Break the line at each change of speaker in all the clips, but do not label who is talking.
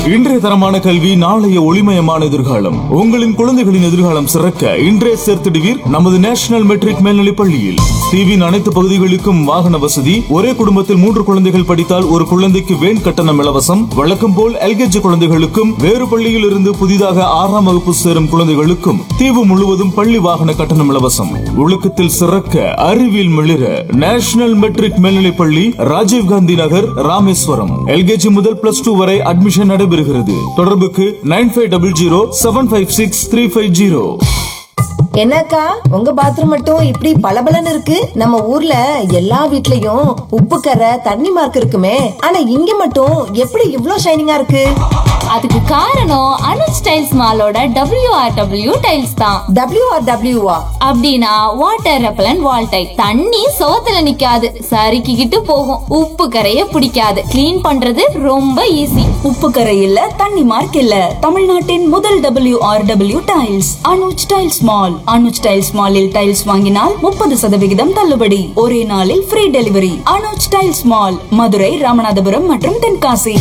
இன்றைய தரமான கல்வி நாளைய ஒளிமயமான எதிர்காலம் உங்களின் குழந்தைகளின் எதிர்காலம் சிறக்க இன்றைய சேர்த்திடுவீர் நமது நேஷனல் மெட்ரிக் மேல்நிலைப் பள்ளியில் தீவின் அனைத்து பகுதிகளுக்கும் வாகன வசதி ஒரே குடும்பத்தில் மூன்று குழந்தைகள் படித்தால் ஒரு குழந்தைக்கு வேன் கட்டணம் இலவசம் வழக்கம் போல் எல்கேஜி குழந்தைகளுக்கும் வேறு பள்ளியில் இருந்து புதிதாக ஆறாம் வகுப்பு சேரும் குழந்தைகளுக்கும் தீவு முழுவதும் பள்ளி வாகன கட்டணம் இலவசம் ஒழுக்கத்தில் சிறக்க அறிவியல் மிளிர நேஷனல் மெட்ரிக் மேல்நிலைப் பள்ளி ராஜீவ்காந்தி நகர் ராமேஸ்வரம் எல்கேஜி முதல் பிளஸ் டூ வரை அட்மிஷன் நடைபெறுகிறது தொடர்புக்கு nine five double zero seven five six three five zero
என்னக்கா உங்க பாத்ரூம் மட்டும் இப்படி பளபளன்னு இருக்கு நம்ம ஊர்ல எல்லா வீட்லயும் உப்பு கரை தண்ணி மார்க் இருக்குமே ஆனா இங்க மட்டும் எப்படி இவ்ளோ ஷைனிங்கா இருக்கு
அதுக்கு காரணம் அனுஜ் டைல்ஸ் மாலோட WRW டைல்ஸ் தான்
டபிள்யூ ஆர் டபிள்யூவா
அப்படின்னா வாட்டர் ரெப்பலண்ட் வால் டைல் தண்ணி சோத்துல நிக்காது சறுக்கிக்கிட்டு போகும் உப்பு கரைய பிடிக்காது க்ளீன் பண்றது ரொம்ப ஈஸி
உப்பு கரை இல்ல தண்ணி மார்க் இல்ல தமிழ்நாட்டின் முதல் W R W tiles Anuj tiles mall Anuj tiles மாலில் டைல்ஸ் வாங்கினால் முப்பது சதவிகிதம் தள்ளுபடி ஒரே நாளில் free delivery Anuj tiles mall Madurai Ramanathapuram மற்றும் தென்காசி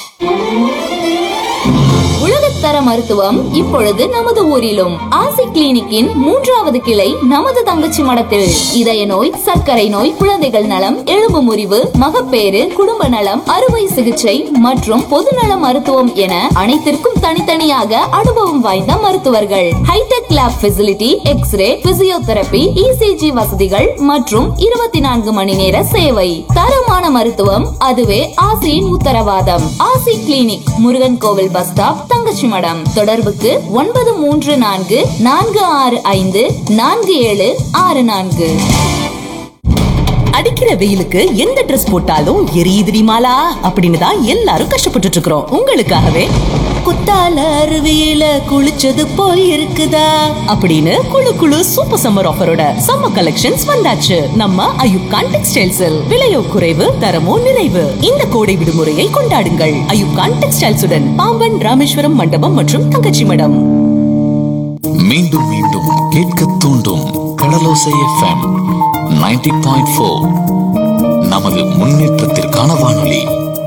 உலகத்தர மருத்துவம் இப்பொழுது நமது ஊரிலும் ஆசி கிளினிக்கின் மூன்றாவது கிளை நமது தங்கச்சி மடத்தில் இதய நோய் சர்க்கரை நோய் குழந்தைகள் நலம் எலும்பு முறிவு மகப்பேறு குடும்ப நலம் அறுவை சிகிச்சை மற்றும் பொதுநல மருத்துவம் என அனைத்திற்கும் தனித்தனியாக அனுபவம் வாய்ந்த மருத்துவர்கள் hi-tech lab facility x-ray physiotherapy ECG வசதிகள் மற்றும் இருபத்தி நான்கு மணி நேர சேவை தரமான மருத்துவம் அதுவே ஆசியின் உத்தரவாதம் ஆசி கிளினிக் முருகன் கோவில் பஸ் ஸ்டாப் தங்கச்சி மடம் தொடர்புக்கு ஒன்பது மூன்று நான்கு நான்கு ஆறு ஐந்து நான்கு ஏழு ஆறு நான்கு
அடிக்கிற வெயிலுக்கு எந்த Dress போட்டாலும் எரியுது தெரியுமாலா அப்படின்னு தான் எல்லாரும் கஷ்டப்பட்டுட்டு இருக்கிறோம் உங்களுக்காகவே குத்தால அருவியில குளிச்சது போல் இருக்குதா அப்படின்னு குளு குளு சூப்பர் சம்மர் ஆஃபரோட சம்மர் கலெக்ஷன்ஸ் வந்தாச்சு நம்ம அயுப்கான் டெக்ஸ்டைல்ஸில் விலையோ குறைவு தரமோ நிறைவு இந்த கோடை விடுமுறையை கொண்டாடுங்கள் அயுப்கான் டெக்ஸ்டைல்ஸுடன் பாம்பன் ராமேஸ்வரம் மண்டபம் மற்றும் தங்கச்சி மடம்
மீண்டும் மீண்டும் கேட்க தூண்டும் கடலோசை எஃப்எம் 90.4 பாயிண்ட் ஃபோர் நமது முன்னேற்றத்திற்கான வானொலி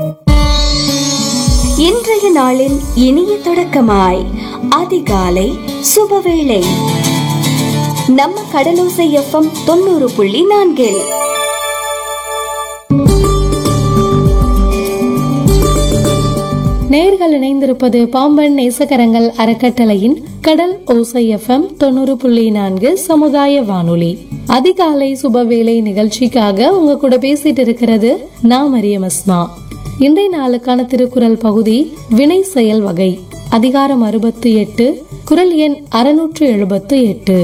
இன்றைய நாளின் இனிய தொடக்கமாய் அதிகாலை சுபவேளை நம்ம கடலோசை எஃப்எம் தொண்ணூறு புள்ளி நான்கில்
நேர்கள் இணைந்திருப்பது பாம்பன் நேசகரங்கள் அறக்கட்டளையின் கடல் ஓசை எஃப்எம் தொண்ணூறு புள்ளி நான்கு சமுதாய வானொலி அதிகாலை சுபவேளை நிகழ்ச்சிக்காக உங்க கூட பேசிட்டு இருக்கிறது நான் மரியம் அஸ்மா இன்றைய நாளுக்கான திருக்குறள் பகுதி வினை செயல் வகை அதிகாரம் அறுபத்தி எட்டு குரல் எண் அறுநூற்று எழுபத்து எட்டு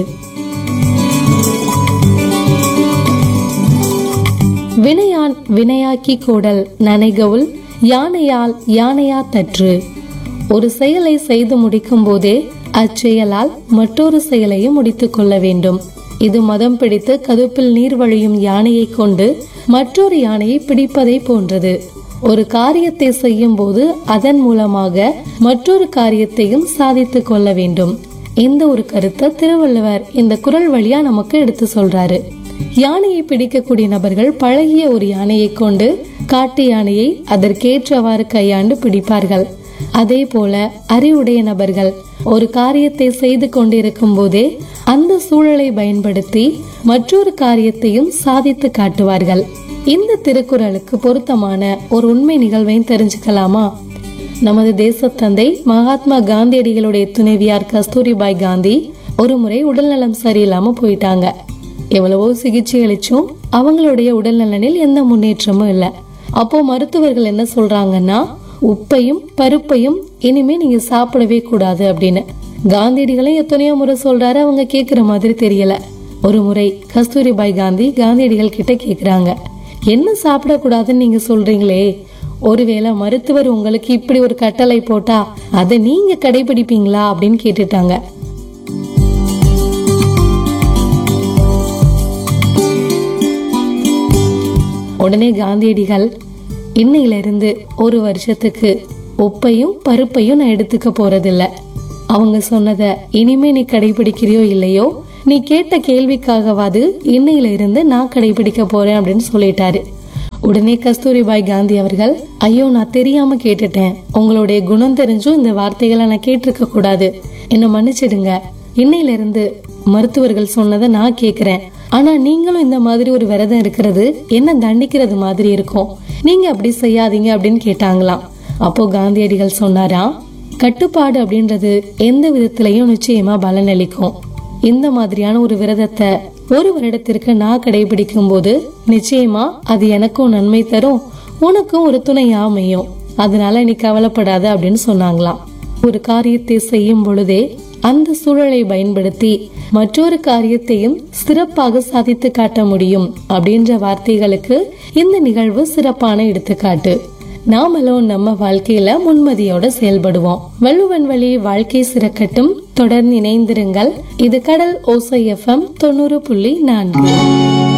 வினையான் வினையாக்கி கோடல் நனைகவுள் யானையால் யானையா தற்று ஒரு செயலை செய்து முடிக்கும் போதே அச்செயலால் மற்றொரு செயலையும் முடித்துக் கொள்ள வேண்டும் இது மதம் பிடித்து கதுப்பில் நீர் வழியும் யானையை கொண்டு மற்றொரு யானையை பிடிப்பதை போன்றது ஒரு காரியத்தை செய்யும் போது அதன் மூலமாக மற்றொரு காரியத்தையும் சாதித்துக் கொள்ள வேண்டும் இந்த ஒரு கருத்தை திருவள்ளுவர் இந்த குரல் வழியா நமக்கு எடுத்து சொல்றாரு யானையை பிடிக்கக்கூடிய நபர்கள் பழகிய ஒரு யானையை கொண்டு காட்டு யானையை அதற்கேற்றவாறு கையாண்டு பிடிப்பார்கள் அதே போல அறிவுடைய நபர்கள் ஒரு காரியத்தை செய்து கொண்டிருக்கும் போதே அந்த சூழலை பயன்படுத்தி மற்றொரு காரியத்தையும் சாதித்து காட்டுவார்கள் இந்த திருக்குறளுக்கு பொருத்தமான ஒரு உண்மை நிகழ்வையும் தெரிஞ்சுக்கலாமா நமது தேசத்தந்தை மகாத்மா காந்தியடிகளுடைய துணைவியார் கஸ்தூரிபாய் காந்தி ஒரு முறை உடல்நலம் சரியில்லாம போயிட்டாங்க எவ்வளவோ சிகிச்சை அளிச்சும் அவங்களுடைய உடல்நலனில் எந்த முன்னேற்றமும் இல்லை அப்போ மருத்துவர்கள் என்ன சொல்றாங்கன்னா உப்பையும் பருப்பையும் இனிமே நீங்க சாப்பிடவே கூடாது அப்படின்னு காந்தியடிகளும் எத்தனையோ முறை சொல்றாரு அவங்க கேக்குற மாதிரி தெரியல ஒரு முறை கஸ்தூரிபாய் காந்தி காந்தியடிகள் கிட்ட கேக்குறாங்க என்ன சாப்பிடக்கூடாதுன்னு நீங்க சொல்றீங்களே ஒருவேளை மருத்துவர் உங்களுக்கு இப்படி ஒரு கட்டளை போட்டா அதை நீங்க கடைபிடிப்பீங்களா அப்படின்னு கேட்டுட்டாங்க உடனே காந்தியடிகள் இன்னையிலிருந்து ஒரு வருஷத்துக்கு உப்பையும் பருப்பையும் நான் எடுத்துக்க போறதில்ல அவங்க சொன்னதை இனிமே நீ கடைபிடிக்கிறியோ இல்லையோ நீ கேட்ட கேள்விக்காகவாது இன்னையில இருந்து நான் கடைபிடிக்க போறேன் அப்படின்னு சொல்லிட்டாரு உடனே கஸ்தூரிபாய் காந்தி அவர்கள் ஐயோ நான் தெரியாம கேட்டுட்டேன் உங்களுடைய குணம் தெரிஞ்சும் இந்த வார்த்தைகளை நான் கேட்டிருக்க கூடாது என்ன மன்னிச்சிடுங்க இன்னையில இருந்து மருத்துவர்கள் சொன்னதை நான் கேக்குறேன் ஆனா நீங்களும் இந்த மாதிரி ஒரு விரதம் இருக்கிறது என்ன தண்டிக்கிறது மாதிரி இருக்கும் நீங்க அப்படி செய்யாதீங்க அப்படின்னு கேட்டாங்களாம் அப்போ காந்தியடிகள் சொன்னாராம் கட்டுப்பாடு அப்படின்றது எந்த விதத்திலையும் நிச்சயமா பலனளிக்கும் இந்த மாதிரியான ஒரு விரதத்தை ஒரு வருடத்திற்கு நான் கடைபிடிக்கும் போது நிச்சயமா அது எனக்கும் நன்மை தரும் உனக்கும் ஒரு துணையா அமையும் அதனால நீ கவலைப்படாத அப்படின்னு சொன்னாங்களாம் ஒரு காரியத்தை செய்யும் பொழுதே அந்த சூழலை பயன்படுத்தி மற்றொரு காரியத்தையும் சிறப்பாக சாதித்து காட்ட முடியும் அப்படின்ற வார்த்தைகளுக்கு இந்த நிகழ்வு சிறப்பான எடுத்துக்காட்டு நாமளும் நம்ம வாழ்க்கையில முன்மதியோட செயல்படுவோம் வள்ளுவன் வழி வாழ்க்கை சிறக்கட்டும் தொடர்ந்து இணைந்திருங்கள் இது கடல் ஓசை எஃப்எம் தொண்ணூறு புள்ளி நான்கு